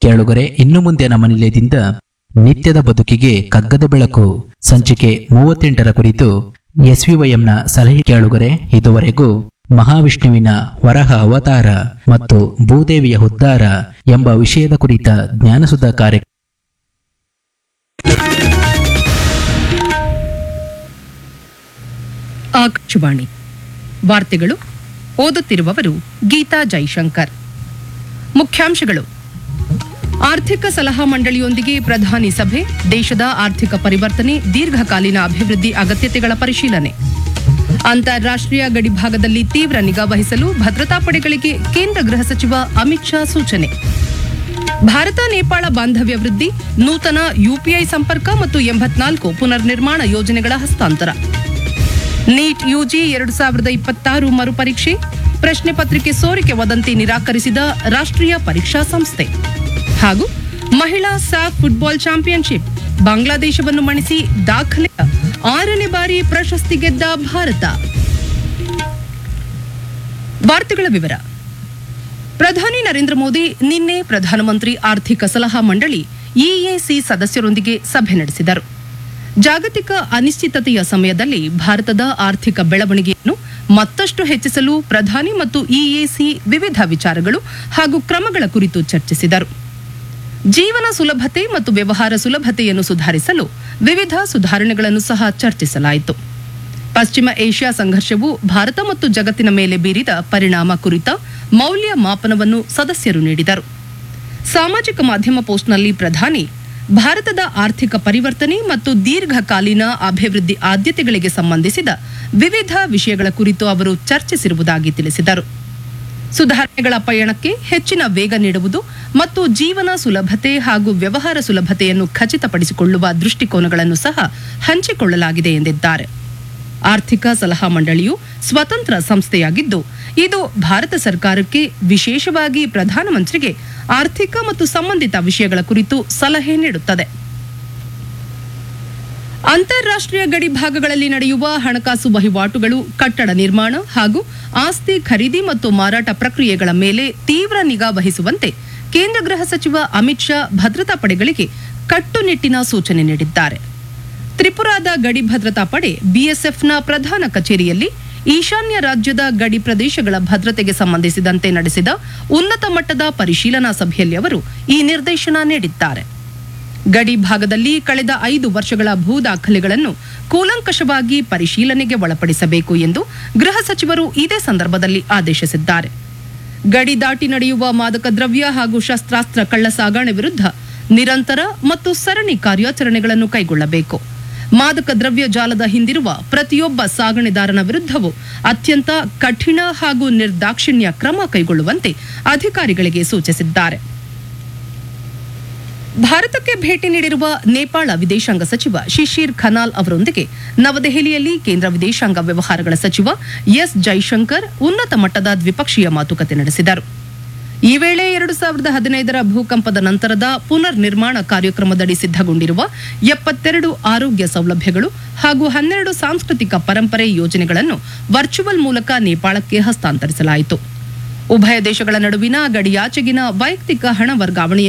ಕೇಳುಗರೆ ಇನ್ನು ಮುಂದೆ ನಮ್ಮ ನಿಲಯದಿಂದ ನಿತ್ಯದ ಬದುಕಿಗೆ ಕಗ್ಗದ ಬೆಳಕು ಸಂಚಿಕೆ ಮೂವತ್ತೆಂಟರ ಕುರಿತು ಎಸ್ವಿವೈಎಂನ ಸಲಹೆ ಕೇಳುಗರೆ ಇದುವರೆಗೂ ಮಹಾವಿಷ್ಣುವಿನ ವರಹ ಅವತಾರ ಮತ್ತು ಭೂದೇವಿಯ ಉದ್ಧಾರ ಎಂಬ ವಿಷಯದ ಕುರಿತ ಜ್ಞಾನಸುಧ ಕಾರ್ಯ ಆಕಾಶವಾಣಿ ವಾರ್ತೆಗಳು ಓದುತ್ತಿರುವವರು ಗೀತಾ ಜೈಶಂಕರ್ ಮುಖ್ಯಾಂಶಗಳು ಆರ್ಥಿಕ ಸಲಹಾ ಮಂಡಳಿಯೊಂದಿಗೆ ಪ್ರಧಾನಿ ಸಭೆ ದೇಶದ ಆರ್ಥಿಕ ಪರಿವರ್ತನೆ ದೀರ್ಘಕಾಲೀನ ಅಭಿವೃದ್ಧಿ ಅಗತ್ಯತೆಗಳ ಪರಿಶೀಲನೆ ಅಂತಾರಾಷ್ಟ್ರೀಯ ಗಡಿಭಾಗದಲ್ಲಿ ತೀವ್ರ ನಿಗಾ ವಹಿಸಲು ಭದ್ರತಾ ಪಡೆಗಳಿಗೆ ಕೇಂದ್ರ ಗೃಹ ಸಚಿವ ಅಮಿತ್ ಶಾ ಸೂಚನೆ ಭಾರತ ನೇಪಾಳ ಬಾಂಧವ್ಯ ವೃದ್ಧಿ ನೂತನ ಯುಪಿಐ ಸಂಪರ್ಕ ಮತ್ತು ಎಂಬತ್ನಾಲ್ಕು ಪುನರ್ ನಿರ್ಮಾಣ ಯೋಜನೆಗಳ ಹಸ್ತಾಂತರ ನೀಟ್ ಯುಜಿ ಎರಡು ಸಾವಿರದ ಇಪ್ಪತ್ತಾರು ಮರುಪರೀಕ್ಷೆ ಪ್ರಶ್ನೆ ಪತ್ರಿಕೆ ಸೋರಿಕೆ ವದಂತಿ ನಿರಾಕರಿಸಿದ ರಾಷ್ಟ್ರೀಯ ಪರೀಕ್ಷಾ ಸಂಸ್ಥೆ ಹಾಗೂ ಮಹಿಳಾ ಸ್ಯಾಫ್ ಫುಟ್ಬಾಲ್ ಚಾಂಪಿಯನ್ಶಿಪ್ ಬಾಂಗ್ಲಾದೇಶವನ್ನು ಮಣಿಸಿ ದಾಖಲೆಯ ಆರನೇ ಬಾರಿ ಪ್ರಶಸ್ತಿ ಗೆದ್ದ ಭಾರತ ವಾರ್ತೆಗಳ ವಿವರ ಪ್ರಧಾನಿ ನರೇಂದ್ರ ಮೋದಿ ನಿನ್ನೆ ಪ್ರಧಾನಮಂತ್ರಿ ಆರ್ಥಿಕ ಸಲಹಾ ಮಂಡಳಿ ಇಎಸಿ ಸದಸ್ಯರೊಂದಿಗೆ ಸಭೆ ನಡೆಸಿದರು ಜಾಗತಿಕ ಅನಿಶ್ಚಿತತೆಯ ಸಮಯದಲ್ಲಿ ಭಾರತದ ಆರ್ಥಿಕ ಬೆಳವಣಿಗೆಯನ್ನು ಮತ್ತಷ್ಟು ಹೆಚ್ಚಿಸಲು ಪ್ರಧಾನಿ ಮತ್ತು ಇಎಸಿ ವಿವಿಧ ವಿಚಾರಗಳು ಹಾಗೂ ಕ್ರಮಗಳ ಕುರಿತು ಚರ್ಚಿಸಿದರು ಜೀವನ ಸುಲಭತೆ ಮತ್ತು ವ್ಯವಹಾರ ಸುಲಭತೆಯನ್ನು ಸುಧಾರಿಸಲು ವಿವಿಧ ಸುಧಾರಣೆಗಳನ್ನು ಸಹ ಚರ್ಚಿಸಲಾಯಿತು ಪಶ್ಚಿಮ ಏಷ್ಯಾ ಸಂಘರ್ಷವು ಭಾರತ ಮತ್ತು ಜಗತ್ತಿನ ಮೇಲೆ ಬೀರಿದ ಪರಿಣಾಮ ಕುರಿತ ಮೌಲ್ಯ ಮಾಪನವನ್ನು ಸದಸ್ಯರು ನೀಡಿದರು ಸಾಮಾಜಿಕ ಮಾಧ್ಯಮ ಪೋಸ್ಟ್ನಲ್ಲಿ ಪ್ರಧಾನಿ ಭಾರತದ ಆರ್ಥಿಕ ಪರಿವರ್ತನೆ ಮತ್ತು ದೀರ್ಘಕಾಲೀನ ಅಭಿವೃದ್ಧಿ ಆದ್ಯತೆಗಳಿಗೆ ಸಂಬಂಧಿಸಿದ ವಿವಿಧ ವಿಷಯಗಳ ಕುರಿತು ಅವರು ಚರ್ಚಿಸಿರುವುದಾಗಿ ತಿಳಿಸಿದರು ಸುಧಾರಣೆಗಳ ಪಯಣಕ್ಕೆ ಹೆಚ್ಚಿನ ವೇಗ ನೀಡುವುದು ಮತ್ತು ಜೀವನ ಸುಲಭತೆ ಹಾಗೂ ವ್ಯವಹಾರ ಸುಲಭತೆಯನ್ನು ಖಚಿತಪಡಿಸಿಕೊಳ್ಳುವ ದೃಷ್ಟಿಕೋನಗಳನ್ನು ಸಹ ಹಂಚಿಕೊಳ್ಳಲಾಗಿದೆ ಎಂದಿದ್ದಾರೆ ಆರ್ಥಿಕ ಸಲಹಾ ಮಂಡಳಿಯು ಸ್ವತಂತ್ರ ಸಂಸ್ಥೆಯಾಗಿದ್ದು ಇದು ಭಾರತ ಸರ್ಕಾರಕ್ಕೆ ವಿಶೇಷವಾಗಿ ಪ್ರಧಾನಮಂತ್ರಿಗೆ ಆರ್ಥಿಕ ಮತ್ತು ಸಂಬಂಧಿತ ವಿಷಯಗಳ ಕುರಿತು ಸಲಹೆ ನೀಡುತ್ತದೆ ಅಂತಾರಾಷ್ಟ್ರೀಯ ಗಡಿ ಭಾಗಗಳಲ್ಲಿ ನಡೆಯುವ ಹಣಕಾಸು ವಹಿವಾಟುಗಳು ಕಟ್ಟಡ ನಿರ್ಮಾಣ ಹಾಗೂ ಆಸ್ತಿ ಖರೀದಿ ಮತ್ತು ಮಾರಾಟ ಪ್ರಕ್ರಿಯೆಗಳ ಮೇಲೆ ತೀವ್ರ ನಿಗಾ ವಹಿಸುವಂತೆ ಕೇಂದ್ರ ಗೃಹ ಸಚಿವ ಅಮಿತ್ ಶಾ ಭದ್ರತಾ ಪಡೆಗಳಿಗೆ ಕಟ್ಟುನಿಟ್ಟಿನ ಸೂಚನೆ ನೀಡಿದ್ದಾರೆ ತ್ರಿಪುರಾದ ಗಡಿ ಭದ್ರತಾ ಪಡೆ ಬಿಎಸ್ಎಫ್ನ ಪ್ರಧಾನ ಕಚೇರಿಯಲ್ಲಿ ಈಶಾನ್ಯ ರಾಜ್ಯದ ಗಡಿ ಪ್ರದೇಶಗಳ ಭದ್ರತೆಗೆ ಸಂಬಂಧಿಸಿದಂತೆ ನಡೆಸಿದ ಉನ್ನತ ಮಟ್ಟದ ಪರಿಶೀಲನಾ ಸಭೆಯಲ್ಲಿ ಅವರು ಈ ನಿರ್ದೇಶನ ನೀಡಿದ್ದಾರೆ ಗಡಿ ಭಾಗದಲ್ಲಿ ಕಳೆದ ಐದು ವರ್ಷಗಳ ಭೂ ದಾಖಲೆಗಳನ್ನು ಕೂಲಂಕಷವಾಗಿ ಪರಿಶೀಲನೆಗೆ ಒಳಪಡಿಸಬೇಕು ಎಂದು ಗೃಹ ಸಚಿವರು ಇದೇ ಸಂದರ್ಭದಲ್ಲಿ ಆದೇಶಿಸಿದ್ದಾರೆ ಗಡಿ ದಾಟಿ ನಡೆಯುವ ಮಾದಕ ದ್ರವ್ಯ ಹಾಗೂ ಶಸ್ತ್ರಾಸ್ತ್ರ ಕಳ್ಳ ಸಾಗಣೆ ವಿರುದ್ಧ ನಿರಂತರ ಮತ್ತು ಸರಣಿ ಕಾರ್ಯಾಚರಣೆಗಳನ್ನು ಕೈಗೊಳ್ಳಬೇಕು ಮಾದಕ ದ್ರವ್ಯ ಜಾಲದ ಹಿಂದಿರುವ ಪ್ರತಿಯೊಬ್ಬ ಸಾಗಣೆದಾರನ ವಿರುದ್ಧವೂ ಅತ್ಯಂತ ಕಠಿಣ ಹಾಗೂ ನಿರ್ದಾಕ್ಷಿಣ್ಯ ಕ್ರಮ ಕೈಗೊಳ್ಳುವಂತೆ ಅಧಿಕಾರಿಗಳಿಗೆ ಸೂಚಿಸಿದ್ದಾರೆ ಭಾರತಕ್ಕೆ ಭೇಟಿ ನೀಡಿರುವ ನೇಪಾಳ ವಿದೇಶಾಂಗ ಸಚಿವ ಶಿಶಿರ್ ಖನಾಲ್ ಅವರೊಂದಿಗೆ ನವದೆಹಲಿಯಲ್ಲಿ ಕೇಂದ್ರ ವಿದೇಶಾಂಗ ವ್ಯವಹಾರಗಳ ಸಚಿವ ಎಸ್ ಜೈಶಂಕರ್ ಉನ್ನತ ಮಟ್ಟದ ದ್ವಿಪಕ್ಷೀಯ ಮಾತುಕತೆ ನಡೆಸಿದರು ಈ ವೇಳೆ ಎರಡು ಸಾವಿರದ ಹದಿನೈದರ ಭೂಕಂಪದ ನಂತರದ ಪುನರ್ ನಿರ್ಮಾಣ ಕಾರ್ಯಕ್ರಮದಡಿ ಸಿದ್ದಗೊಂಡಿರುವ ಎಪ್ಪತ್ತೆರಡು ಆರೋಗ್ಯ ಸೌಲಭ್ಯಗಳು ಹಾಗೂ ಹನ್ನೆರಡು ಸಾಂಸ್ಕೃತಿಕ ಪರಂಪರೆ ಯೋಜನೆಗಳನ್ನು ವರ್ಚುವಲ್ ಮೂಲಕ ನೇಪಾಳಕ್ಕೆ ಹಸ್ತಾಂತರಿಸಲಾಯಿತು ಉಭಯ ದೇಶಗಳ ನಡುವಿನ ಗಡಿಯಾಚೆಗಿನ ವೈಯಕ್ತಿಕ ಹಣ ವರ್ಗಾವಣೆಯ